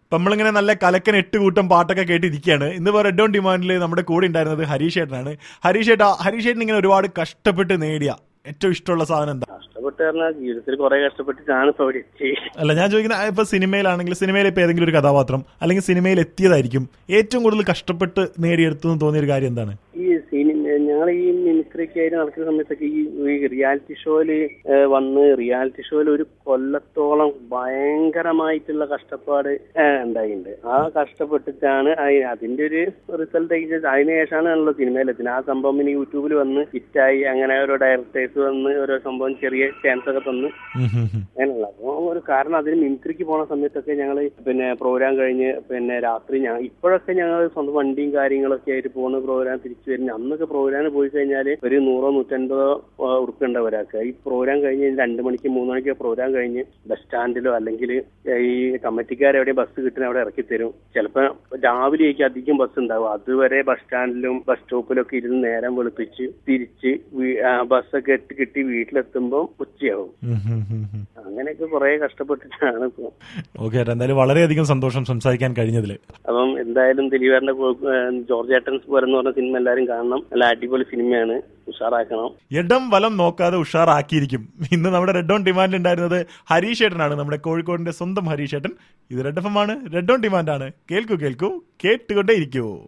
അപ്പൊ നമ്മളിങ്ങനെ നല്ല കലക്കൻ എട്ട് കൂട്ടം പാട്ടൊക്കെ കേട്ടിരിക്കുകയാണ് ഇന്നിപ്പോ റെഡ് ഓൺ ഡിമാൻഡിൽ നമ്മുടെ കൂടെ ഉണ്ടായിരുന്നത് ഹരീഷ് ഏട്ടനാണ് ഹരീഷ് ഏട്ടാ ഹരീഷ് ഏട്ടൻ ഇങ്ങനെ ഒരുപാട് കഷ്ടപ്പെട്ട് നേടിയ ഏറ്റവും ഇഷ്ടമുള്ള സാധനം എന്താ കഷ്ടപ്പെട്ട് പറഞ്ഞാൽ ജീവിതത്തിൽ കുറെ കഷ്ടപ്പെട്ടിട്ടാണ് ഇപ്പൊ ഇവിടെ എത്തി അല്ല ഞാൻ ചോദിക്കുന്ന ഇപ്പൊ സിനിമയിലാണെങ്കിൽ സിനിമയിൽ ഇപ്പൊ ഏതെങ്കിലും ഒരു കഥാപാത്രം അല്ലെങ്കിൽ സിനിമയിൽ എത്തിയതായിരിക്കും ഏറ്റവും കൂടുതൽ കഷ്ടപ്പെട്ട് നേടിയെടുത്തു എന്ന് തോന്നിയ ഒരു കാര്യം എന്താണ് ഈ സിനിമ ഞങ്ങൾ ഈ മിമിക്രിക്ക് ആയിട്ട് നടക്കുന്ന സമയത്തൊക്കെ ഈ ഈ റിയാലിറ്റി ഷോയില് ഏഹ്, വന്ന് റിയാലിറ്റി ഷോയിൽ ഒരു കൊല്ലത്തോളം ഭയങ്കരമായിട്ടുള്ള കഷ്ടപ്പാട് ഏഹ്, ഉണ്ടായിട്ടുണ്ട് ആ കഷ്ടപ്പെട്ടിട്ടാണ് അയി- അതിന്റെ ഒരു റിസൾട്ട് അതിനുശേഷമാണ് ഞങ്ങൾ സിനിമയിലെത്തുന്നത് ആ സംഭവം ഇനി യൂട്യൂബിൽ വന്ന് ഹിറ്റായി അങ്ങനെ ഓരോ ഡയറക്ടേഴ്സ് വന്ന് ഓരോ സംഭവം ചെറിയ ചാൻസ് ഒക്കെ തന്ന് ഉം ഉം ഉം. അങ്ങനെയുള്ള അപ്പൊ ഒരു കാരണം അതിന് മിമിക്രിക്ക് പോണ സമയത്തൊക്കെ ഞങ്ങൾ പിന്നെ പ്രോഗ്രാം കഴിഞ്ഞ് പിന്നെ രാത്രി ഞാൻ ഇപ്പോഴൊക്കെ ഞങ്ങൾ സ്വന്തം വണ്ടിയും കാര്യങ്ങളൊക്കെ ആയിട്ട് പോകുന്ന പ്രോഗ്രാം തിരിച്ചു വരുന്ന അന്നൊക്കെ പ്രോഗ്രാം പോയി കഴിഞ്ഞാൽ ഒരു നൂറോ നൂറ്റൻപതോ ഉറുപ്പ് ഉണ്ടാവും ഒരാൾക്ക് ഈ പ്രോഗ്രാം കഴിഞ്ഞ് രണ്ട് മണിക്ക് മൂന്ന് മണിക്ക് പ്രോഗ്രാം കഴിഞ്ഞ് ബസ് സ്റ്റാൻഡിലോ അല്ലെങ്കിൽ ഈ കമ്മിറ്റിക്കാർ എവിടെ ബസ് കിട്ടുന്ന അവിടെ ഇറക്കി തരും ചിലപ്പോൾ രാവിലെയൊക്കെ അധികം ബസ് ഉണ്ടാവും അതുവരെ ബസ് സ്റ്റാൻഡിലും ബസ് സ്റ്റോപ്പിലൊക്കെ ഇരുന്ന് നേരം വെളുപ്പിച്ച് തിരിച്ച് വീ- ആ, ബസ്സൊക്കെ ഇട്ട് കിട്ടി വീട്ടിലെത്തുമ്പോൾ ഉച്ചയാവും ഉം ഉം ഉം ഉം. അങ്ങനെയൊക്കെ കുറെ കഷ്ടപ്പെട്ടിട്ടാണ് ഇപ്പൊ ഓക്കെ ഏട്ടാ എന്തായാലും വളരെയധികം സന്തോഷം സംസാരിക്കാൻ കഴിഞ്ഞതിൽ അപ്പം എന്തായാലും ദിലീപേറിന്റെ ജോർജ് ഏട്ടൻസ് പോരെന്ന് പറഞ്ഞ സിനിമ എല്ലാവരും കാണണം നല്ല അടിപൊളി സിനിമയാണ് ഉഷാറാക്കണം ഇടം വലം നോക്കാതെ ഉഷാറാക്കിയിരിക്കും ഇന്ന് നമ്മുടെ റെഡ് ഓൺ ഡിമാൻഡ് ഉണ്ടായിരുന്നത് ഹരീഷ് ഏട്ടനാണ് നമ്മുടെ കോഴിക്കോടിന്റെ സ്വന്തം ഹരീഷ് ഏട്ടൻ ഇത് റെഡ് എഫ് എം ആണ് റെഡ് ഓൺ ഡിമാൻഡ് ആണ് കേൾക്കൂ കേൾക്കൂ കേട്ടുകൊണ്ടേ ഇരിക്കൂ